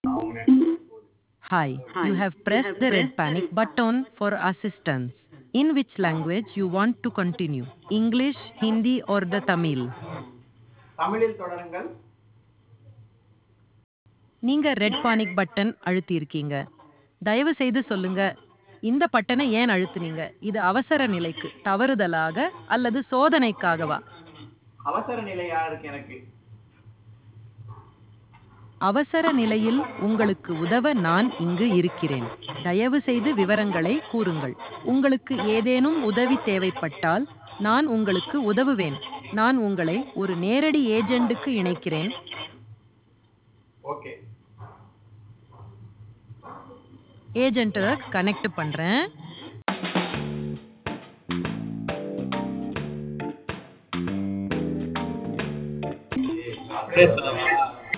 Hi, you have pressed the red panic button for assistance. In which language you want to continue? English, Hindi or the Tamil? தமிழில் தொடருங்கள் நீங்க red panic button அழுத்தியிருக்கீங்க தயவு செய்து சொல்லுங்க இந்த பட்டனை ஏன் அழுத்துனீங்க இது அவசர நிலைக்கு தவறுதலாக அல்லது சோதனைக்காகவா அவசர நிலையா இருக்கு எனக்கு அவசர நிலையில் உங்களுக்கு உதவ நான் இங்கு இருக்கிறேன் தயவு செய்து விவரங்களை கூறுங்கள் உங்களுக்கு ஏதேனும் உதவி தேவைப்பட்டால் நான் உங்களுக்கு உதவுவேன் நான் உங்களை ஒரு நேரடி ஏஜெண்டுக்கு இணைக்கிறேன் ஓகே ஏஜென்ட்டை கனெக்ட் பண்றேன் பேசலாமா